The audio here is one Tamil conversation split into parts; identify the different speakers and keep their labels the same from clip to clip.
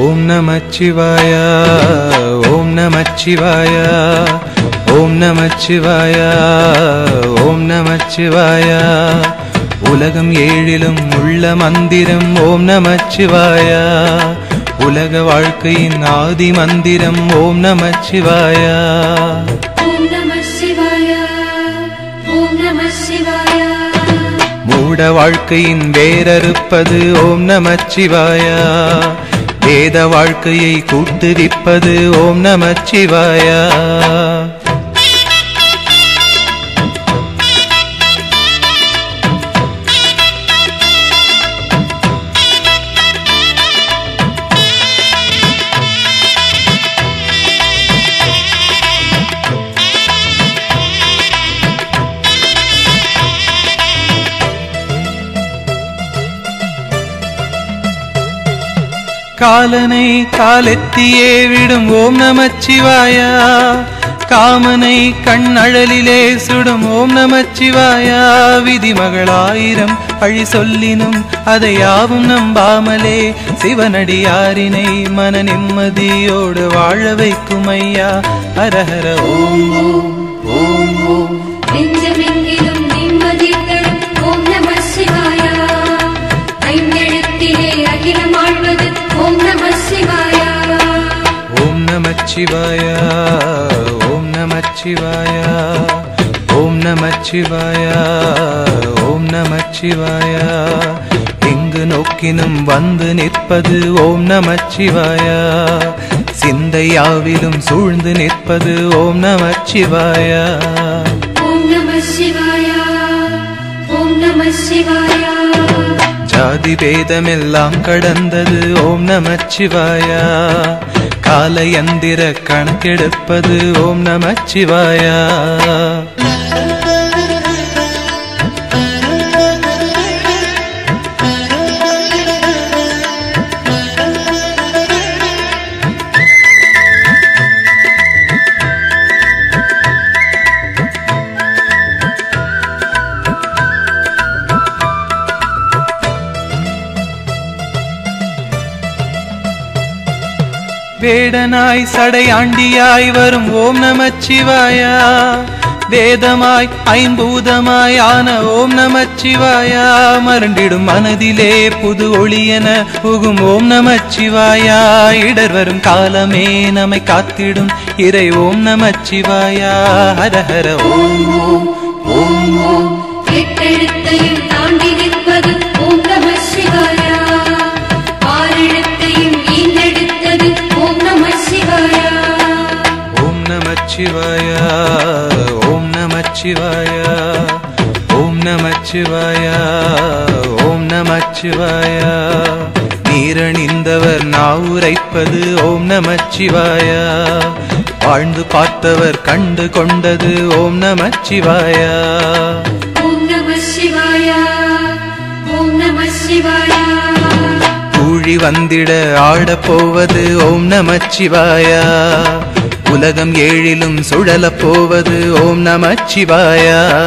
Speaker 1: ஓம் நமச்சிவாய ஓம் நமச்சிவாய ஓம் நமச்சிவாய ஓம் நமச்சிவாய உலகம் ஏழிலும் உள்ள மந்திரம் ஓம் நமச்சிவாய உலக வாழ்க்கையின் ஆதி மந்திரம் ஓம் நமச்சிவாய
Speaker 2: ஓம் நம சிவாய ஓம் நம சிவாய
Speaker 1: மூட வாழ்க்கையின் வேரறுப்பது ஓம் நமச்சிவாய வேத வாழ்க்கையை கூட்டுவிப்பது ஓம் நமச்சிவாய காலனை காலெத்தியே விடும் ஓம் நமச்சிவாய காமனை கண்ணழலிலே சுடும் ஓம் நமச்சிவாய விதிமகளாயிரம் அழி சொல்லினும் அதை யாவும் நம்பாமலே சிவனடியாரினை மன நிம்மதியோடு வாழ வைக்கும் ஐயா ஹரஹர ஓம் ஓம் ஓம் ஓம்
Speaker 2: நெஞ்சமெங்கிலும் நிம்மதி தரும் ஓம் நம சிவாய ஐந்தெழுத்திலே அகிலம் ஆழ்வது ஓம் நம சிவாய
Speaker 1: ஓம் நமச்சிவாய ஓம் நமச்சிவாய ஓம் நமச்சிவாய ஓம் நமச்சிவாய எங்கு நோக்கினும் வந்து நிற்பது ஓம் நமச்சிவாய சிந்தையாவிலும் சூழ்ந்து நிற்பது ஓம் நமச்சிவாய
Speaker 2: ஓம் நம சிவாய ஓம் நம சிவாய
Speaker 1: ஜாதி பேதமெல்லாம் கடந்தது ஓம் நமச்சிவாய காலயந்திர கணக்கெடுப்பது ஓம் நமச்சிவாய வேடனாய் சடையாண்டியாய் வரும் ஓம் நமச்சிவாய வேதமாய் ஐம்பூதமாய் ஆன ஓம் நமச்சிவாய மருண்டிடும் மனதிலே புது ஒளியென புகும் ஓம் நமச்சிவாய இடர் வரும் காலமே நம்மை காத்திடும் இறை ஓம் நமச்சிவாய ஹர ஹர ஓம் ஓம் ஓம் ஓம்
Speaker 2: எட்டெழுத்தையும் தாண்டி நிற்பது ஓம் நம சிவாய ஆறெழுத்தையும் ஈந்தெடுத்தது ஓம் நம சிவாய
Speaker 1: ஓம் நமச்சிவாய ஓம் நமச்சிவாய ஓம் நமச்சிவாய ஓம் நமச்சிவாய நீரணிந்தவர் நாவுரைப்பது ஓம் நமச்சிவாய வாழ்ந்து பார்த்தவர் கண்டு கொண்டது ஓம் நமச்சிவாய
Speaker 2: ஓம் நம சிவாய ஓம் நம சிவாய
Speaker 1: கூழி வந்திட ஆடப் போவது ஓம் நமச்சிவாய உலகம் ஏழிலும் சுழலப் போவது ஓம் நமச்சிவாய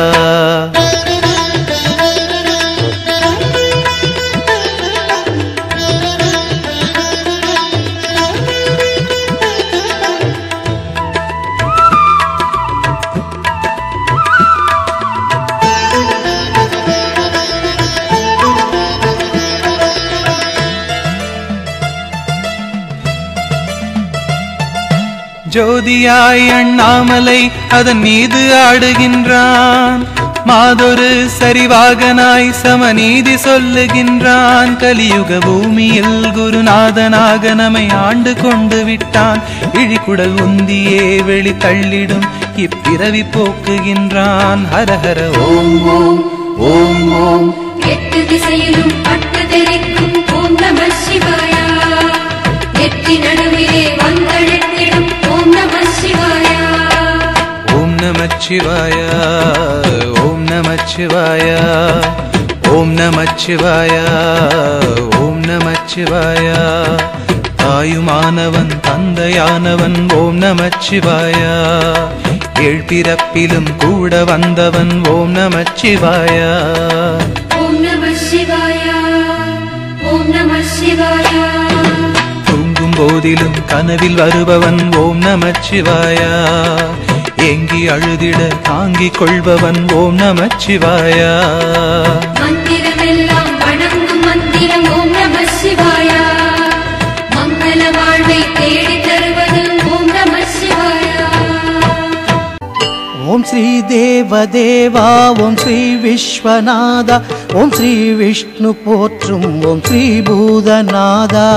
Speaker 1: ஜோதியாய் அண்ணாமலை அதன் மீது ஆடுகின்றான் மாதொரு சரிவாகனாய் சமநீதி சொல்லுகின்றான் கலியுக பூமியில் குருநாதனாக நம்மை ஆண்டு கொண்டு விட்டான் இழிகுடல் உந்தியே வெளி தள்ளிடும் இப்பிறவி போக்குகின்றான் ஹரஹர ஓம் ஓம் ஓம் ஓம்
Speaker 2: எட்டு திசையிலும் பட்டு தெரிக்கும் ஓம் நம சிவாய நெற்றி நடுவிலே வந்தெழுத்திடும் ஓம் நம சிவாய
Speaker 1: ஓம் நமச்சிவாய ஓம் நமச்சிவாய ஓம் நமச்சிவாய ஓம் நமச்சிவாய தாயுமானவன் தந்தையானவன் ஓம் நமச்சிவாய ஏழ்பிறப்பிலும் கூட வந்தவன் ஓம் நமச்சிவாய
Speaker 2: ஓம் நம சிவாய ஓம் நம சிவாய
Speaker 1: தூங்கும் போதிலும் கனவில் வருபவன் ஓம் நமச்சிவாயா ஏங்கி அழுதிட தாங்கிக் கொள்பவன் ஓம் நமச்சிவாயா
Speaker 2: மந்திரமெல்லாம் வணங்கும் மந்திரம் ஓம் நம சிவாயா மங்கள வாழ்வை தேடி தருவது ஓம் நம சிவாயா
Speaker 3: ஓம் ஸ்ரீ தேவதேவா ஓம் ஸ்ரீ விஸ்வநாதா ஓம் ஸ்ரீ விஷ்ணு போற்றும் ஓம் ஸ்ரீ பூதநாதா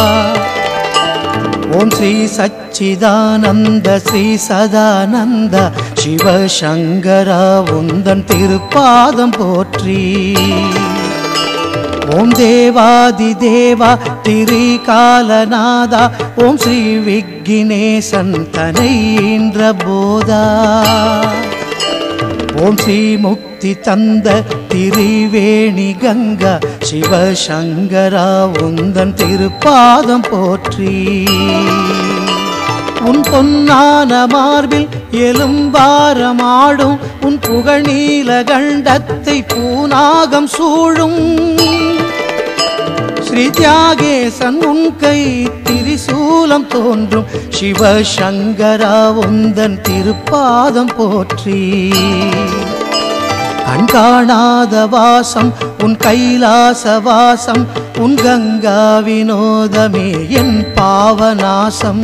Speaker 3: ஓம் ஸ்ரீ சச்சிதானந்த ஸ்ரீ சதானந்த சிவசங்கரா உந்தன் திருப்பாதம் போற்றி ஓம் தேவாதி தேவா திரிகாலநாதா ஓம் ஸ்ரீ விக்னேசன் தனையின்ற போதா ஓம் ஸ்ரீ முக்தி தந்த திரிவேணி கங்கா சிவசங்கரா உந்தன் திருப்பாதம் போற்றி உன் பொன்னான மார்பில் எலும்பாரமாடும் உன் புகழீல கண்டத்தை பூனாகம் சூழும் ஸ்ரீ தியாகேசன் உன் கை திரிசூலம் தோன்றும் சிவசங்கரா உந்தன் திருப்பாதம் போற்றி கண் காணாத வாசம் உன் கைலாச வாசம் உன் கங்கா வினோதமே என் பாவநாசம்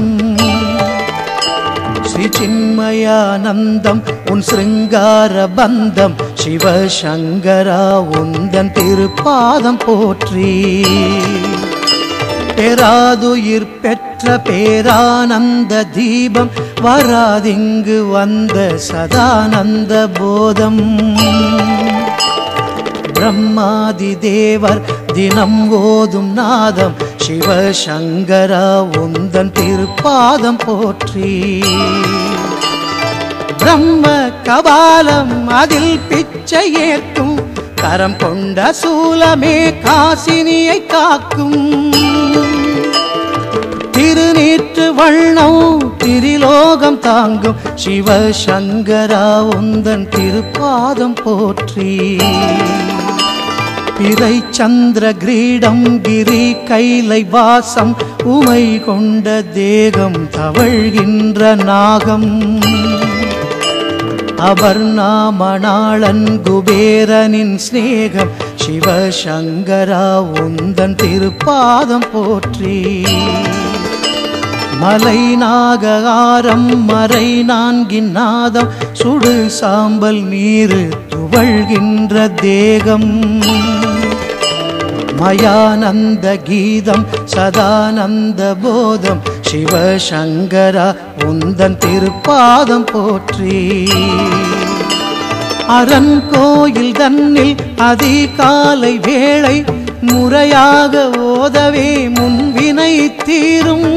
Speaker 3: ஸ்ரீ சின்மயானந்தம் உன் சிருங்கார பந்தம் சிவசங்கரா உந்தன் திருப்பாதம் போற்றி பெறாதுயிர் பெற்ற பேரானந்த தீபம் வராதிங்கு வந்த சதானந்த போதம் பிரம்மாதி தேவர் தினம் ஓதும் நாதம் சிவசங்கரா உந்தன் திருப்பாதம் போற்றி பிரம்ம கபாலம் அதில் பிச்சை ஏற்கும் கரம் கொண்ட சூலமே காசினியை காக்கும் திருநீற்று வண்ணம் திரிலோகம் தாங்கும் சிவசங்கரா உந்தன் திருப்பாதம் போற்றி பிறை சந்திர கிரீடம் கிரி கைலை வாசம் உமை கொண்ட தேகம் தவழ்கின்ற நாகம் அபர்ணாமணாளன் குபேரனின் சிநேகம் சிவசங்கரா உந்தன் திருப்பாதம் போற்றி மலை நாககாரம் மறை நான்கின் நாதம் சுடு சாம்பல் நீரு துவழ்கின்ற தேகம் மயானந்த கீதம் சதானந்த போதம் சிவசங்கரா உந்தன் திருப்பாதம் போற்றி அரண் கோயில் தன்னில் அதிகாலை வேளை முறையாக ஓதவே முன்வினை தீரும்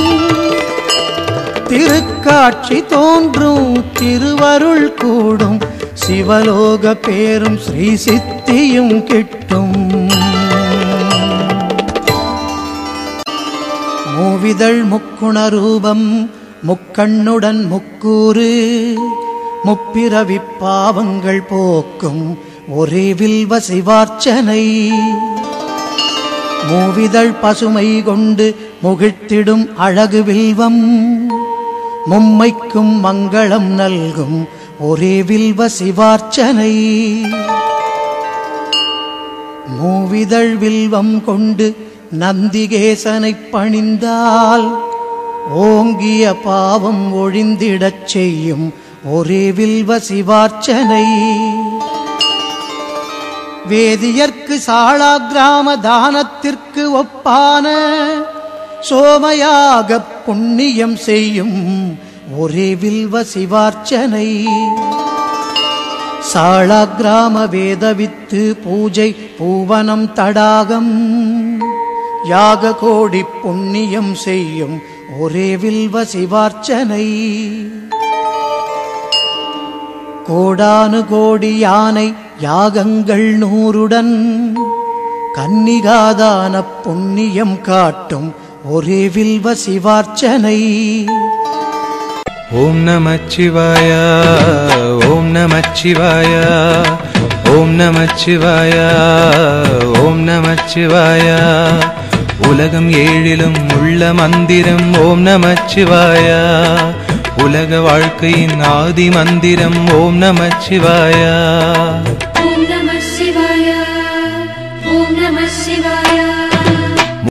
Speaker 3: திருக்காட்சி தோன்றும் திருவருள் கூடும் சிவலோக பேரும் ஸ்ரீ சித்தியும் கிட்டும் மூவிதழ் முக்குண ரூபம் முக்கண்ணுடன் முக்கூறு முப்பிறவி பாவங்கள் போக்கும் ஒரே வில்வ சிவார்ச்சனை மூவிதழ் பசுமை கொண்டு முகிழ்த்திடும் அழகு வில்வம் மும்மைக்கும் மங்களம் நல்கும் ஒரே வில்வ சிவார்ச்சனை மூவிதழ் வில்வம் கொண்டு நந்திகேசனைப் பணிந்தால் ஓங்கிய பாவம் ஒழிந்திடச் செய்யும் ஒரே வில்வ சிவார்ச்சனை வேதியர்க்கு சாளா கிராம தானத்திற்கு ஒப்பான சோமயாக புண்ணியம் செய்யும் ஒரே வில்வ சிவார்ச்சனை சாளா கிராம வேதவித்து பூஜை பூவனம் தடாகம் யாக கோடி புண்ணியம் செய்யும் ஒரே வில்வ சிவார்ச்சனை கோடானு கோடி யானை யாகங்கள் நூறுடன் கன்னிகாதான புண்ணியம் காட்டும் ஒரே வில்வ சிவார்ச்சனை
Speaker 1: ஓம் நமச்சிவாய ஓம் நமச்சிவாய ஓம் நமச்சிவாய ஓம் நமச்சிவாய உலகம் ஏழிலும் உள்ள மந்திரம் ஓம் நமச்சிவாயா உலக வாழ்க்கையின் ஆதி மந்திரம் ஓம் நமச்சிவாயா